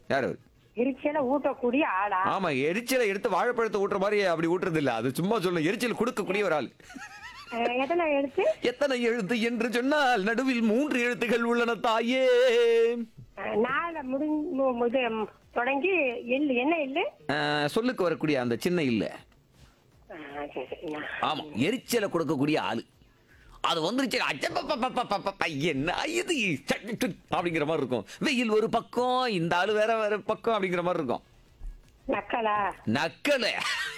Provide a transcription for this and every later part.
யார் அவர் எரிச்சல ஊட்டக்கூடிய ஆளா ஆமா எரிச்சலை எடுத்து வாழைப்பழத்தை ஊட்டுற மாதிரி அப்படி ஊட்டுறது இல்ல அது சும்மா சொல்லணும் எரிச்சல் கொடுக்கக்கூடிய ஒரு ஆள் அஹ், எத்தனை எழுத்து எத்தனை எழுத்து என்று சொன்னால் நடுவில் மூன்று எழுத்துகள் உள்ளன தாயே அஹ், நாளை முடிஞ்சு இது ம், தொடங்கி எள்ளு என்ன எள்ளு ஆஹ், சொல்லுக்கு வரக்கூடிய அந்த சின்ன இல்ல அஹ், சரி, சரி, நான் ஆமா எரிச்சலை கொடுக்கக்கூடிய ஆளு அது வந்துருச்சு அச்சப்பப்பப்பப்பப்பப்ப, என்ன இது சட் சட் அப்படிங்கிற மாதிரி இருக்கும் வெயில் ஒரு பக்கம் இந்த ஆளு வேற வேற பக்கம் அப்படிங்கிற மாதிரி இருக்கும் நக்கலா நக்கல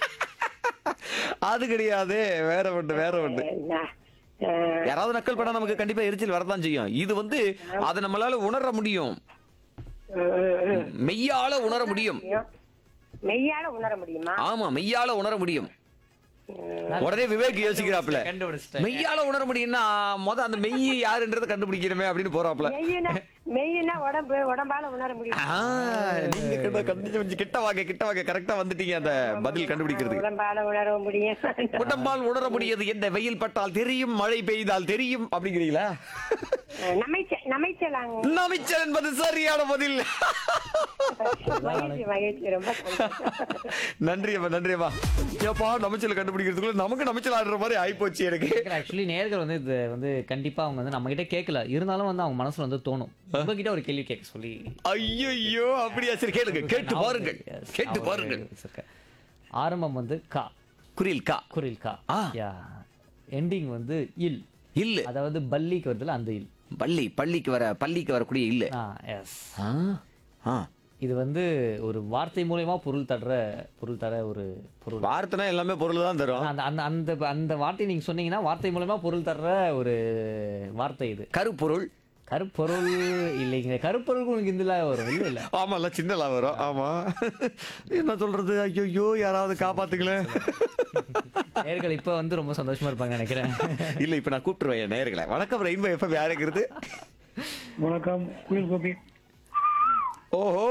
அது கிடையாது வேற ஒன்று வேற ஒன்று அஹ், நான், அஹ், யாராவது நக்கல் பண்ணா நமக்கு கண்டிப்பா எரிச்சல் வரதான் செய்யும் இது வந்து அதை நம்மளால உணர முடியும் ம், ம், ம். மெய்யால உணர முடியும் மெய்யால உணர முடியுமா ஆமா மெய்யால உணர முடியும் உடனே விவேக் யோசிக்கிறாப்ல கண்டுபிடிச்சிட்டேன் மெய்யால உணர முடியும்னா முத அந்த மெய் யாருன்றத கண்டுபிடிக்கணுமே அப்படின்னு போறாப்ல மெய்யினா மெய்யினா உடம்பு உடம்பால உணர முடியும் ஆ, நீங்க கிட்ட கண்டிச்சு கொஞ்சம் கிட்ட வாங்க கிட்ட வாங்க கரெக்டா வந்துட்டீங்க அந்த பதில் கண்டுபிடிக்கிறதுக்கு உடம்பால உணர முடியும் உடம்பால் உணர முடியாது எந்த வெயில் பட்டால் தெரியும் மழை பெய்தால் தெரியும் அப்படிங்கிறீங்களா நமைச்ச நமைச்சலாங்க நமைச்சல் என்பது சரியான பதில் மகிழ்ச்சி மகிழ்ச்சி ரொம்ப சந்தோஷம். நன்றி அப்பா நன்றி அப்பா ஏப்பா நமைச்சல் கண்டுபிடிக்கிறதுக்குள்ள நமக்கு நமைச்சல் ஆடுற மாதிரி ஆயிப்போச்சு எனக்கு ஆக்சுவலி நேர்கள் வந்து இது வந்து கண்டிப்பா அவங்க வந்து நம்ம கிட்ட கேட்கல இருந்தாலும் வந்து அவங்க மனசுல வந்து தோணும் உங்ககிட்ட ஒரு கேள்வி கேட்க சொல்லி ஐயோ அப்படியா சரி கேளுங்க கேட்டு பாருங்கள் Yes, கேட்டு அவர் பாருங்கள் வச்சிருக்க. ஆரம்பம் வந்து கா குரில் கா குரில் கா ஆ. யா எண்டிங் வந்து இல் இல்ல அதாவது பல்லிக்கு வருதுல அந்த இல் பள்ளி பள்ளிக்கு வர பள்ளிக்கு வரக்கூடிய இல்ல ஆ எஸ் ஆ, ஆ. இது வந்து ஒரு வார்த்தை மூலயமா பொருள் தர்ற பொருள் தர ஒரு பொருள் வார்த்தைனா எல்லாமே பொருள் தான் தரும் அந்த அந்த அந்த அந்த வார்த்தை நீங்க சொன்னீங்கன்னா வார்த்தை மூலமா பொருள் தர்ற ஒரு வார்த்தை இது கருப்பொருள் கருப்பொருள் இல்லைங்க கருப்பொருளுக்கு உங்களுக்கு இதுல வரும் இல்ல இல்ல ஆமால சின்னலா வரும் ஆமா என்ன சொல்றது ஐயோ யாராவது காப்பாத்துங்களேன் நேர்கள் இப்ப வந்து ரொம்ப சந்தோஷமா இருப்பாங்க நினைக்கிறேன் இல்ல இப்ப நான் கூப்பிட்டுருவேன் என் நேயர்களை வணக்கம் ரெயின்போ எப்ப யாருக்கிறது வணக்கம் குயில் கோபி ஓஹோ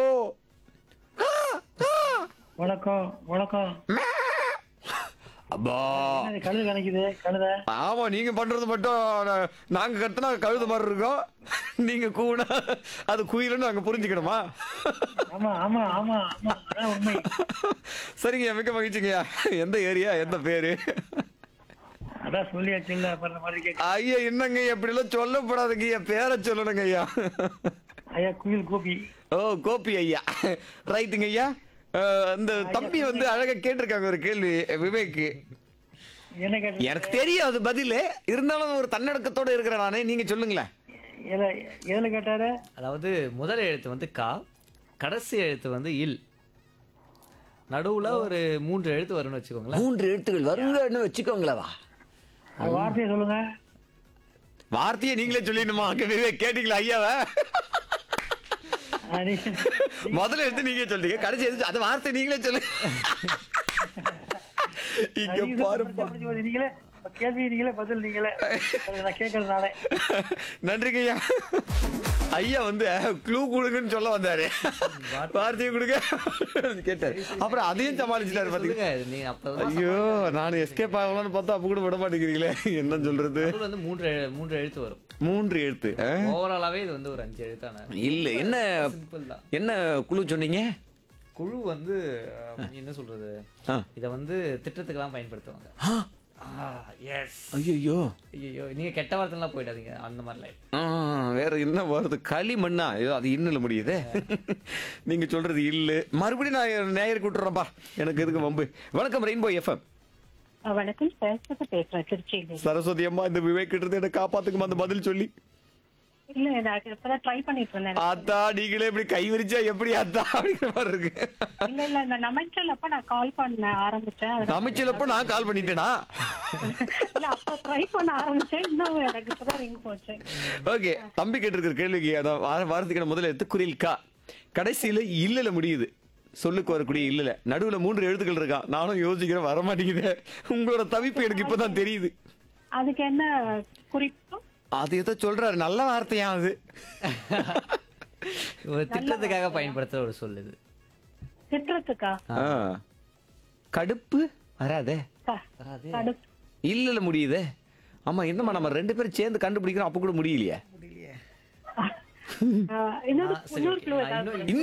வணக்கம் வணக்கம் அப்பா என்னது கழுது கணக்குது கழுத ஆமா நீங்க பண்றது மட்டும் நா- நாங்க கத்துனா கழுது மாதிரி இருக்கோம் நீங்க கூனா அது குயிலுன்னு நாங்க புரிஞ்சுக்கணுமா ஆமா ஆமா ஆமா ஆமா அதான் உண்மை சரிங்க மிக்க மகிழ்ச்சிங்கய்யா எந்த ஏரியா எந்த பேரு அதான் சொல்லியாச்சுல்ல அப்புறம் மாதிரி கேட்க ஐயா என்னங்க இப்படி எல்லாம் சொல்லப்படாதுங்க ஐயா பேரை சொல்லணுங்க ஐயா ஐயா குயில் கோபி ஓ கோபி ஐயா ரைட்டுங்க ஐயா அஹ், இந்த தம்பி வந்து அழகா கேட்டிருக்காங்க ஒரு கேள்வி விவேக் என்ன கேட்ட எனக்கு தெரியும் அது பதில் இருந்தாலும் ஒரு தன்னடக்கத்தோட இருக்கிறேன் நானே நீங்க சொல்லுங்களேன் எதுல எதுல கேட்டாரு அதாவது முதல் எழுத்து வந்து கா கடைசி எழுத்து வந்து இல் நடுவுல ஒரு மூன்று எழுத்து வரும்னு வச்சுக்கோங்களேன் மூன்று எழுத்துக்கள் வருங்கன்னு வச்சுக்கோங்களேவா அந்த வார்த்தையை சொல்லுங்க வார்த்தையை நீங்களே சொல்லிடணுமா அங்க விவேக் கேட்டீங்களா ஐயாவை ஆ, நீ- முதல்ல எடுத்து நீங்க சொல்றீங்க கடைசி எடுத்து அது வார்த்தை நீங்களே சொல்லு இங்க நீங்க பாருப்பா படிச்சு போது நீங்களே கேள்வி நீங்களே பதில் நீங்களே அது நான் கேட்கறதுனால நன்றிங்க ஐயா ஐயா வந்து க்ளூ கொடுங்கன்னு சொல்ல வந்தாரு வார்த்தையை கொடுங்க கேட்டாரு அப்புறம் அதையும் சமாளிச்சிட்டாரு பாத்தீங்க சொல்லுங்க நீ அப்பதான் ஐயோ நான் எஸ்கேப் ஆகலாம்னு பார்த்தா அப்ப கூட விட மாட்டேங்கிறீங்களே என்ன சொல்றது நடுவுல வந்து மூன்று எழு- மூன்று எழுத்து வரும் மூன்று எழுத்து ஆ? ஓவராலாவே இது வந்து ஒரு அஞ்சு எழுத்தான இல்ல என்ன சிம்பிள் தான் என்ன குழு சொன்னீங்க குழு வந்து அஹ், என்ன சொல்றது ஆ. இத வந்து திட்டத்துக்கெல்லாம் பயன்படுத்துவாங்க எஸ் ஐயோ ஐயோ நீங்க கெட்ட வார்த்தைலாம் போயிடாதீங்க அந்த மாதிரிலாம் ஆ, வேற என்ன வருது களிமண்ணா ஐயோ அது இன்னும் முடியுதே நீங்க சொல்றது இல்லு மறுபடியும் நான் நேயர் கூட்டுறேன்ப்பா எனக்கு எதுக்கு வம்பு வணக்கம் ரெயின்போ எஃப்எம் வணக்கம் சரஸ்வதி பேசுறேன் திருச்சியில சரஸ்வதி அம்மா இந்த விவேக் கிட்ட இருந்து என்ன காப்பாத்துக்குமா அந்த பதில் சொல்லி இல்ல நான் இப்பதான் ட்ரை பண்ணிட்டு இருந்தேன் அத்தா நீங்களே இப்படி கை விரிச்சா எப்படி அத்தா அப்படிங்கிற மாதிரி இருக்கு இல்ல இல்ல இந்த நமைச்சல் அப்ப நான் கால் பண்ண ஆரம்பிச்சேன் அதுக்கு- அமைச்சலப்ப நான் கால் பண்ணிட்டேனா இல்ல அப்ப ட்ரை பண்ண ஆரம்பிச்சேன் இன்னும் எனக்கு இப்பதான் ரிங் போச்சு ஓகே தம்பி கேட்டிருக்கிற கேள்விக்கு அதான் வார- வாரத்துக்கான முதல்ல எடுத்து குரில் கா கடைசியில இல்லல முடியுது சொல்லுக்கு வரக்கூடிய இல்லல நடுவுல மூன்று எழுத்துக்கள் இருக்கான் நானும் யோசிக்கிறேன் வர மாட்டேங்குது உங்களோட தவிப்பு எனக்கு இப்பதான் தெரியுது அதுக்கு என்ன குறிப்பு அது ஏதோ சொல்றாரு நல்ல வார்த்தையா அது ஒரு திட்டத்துக்காக பயன்படுத்துற ஒரு சொல் இது திட்டுறதுக்கா ஆ. கடுப்பு வராதே க- கடுப்பு இல்லல முடியுதே ஆமா என்னம்மா நம்ம ரெண்டு பேரும் சேர்ந்து கண்டுபிடிக்கிறோம் அப்ப கூட முடியலையே ஆஹ் இன்னொரு ஆ, சரி, இன்னொரு okay. clue நான் ஏதாவது இன்னும் இன்னும்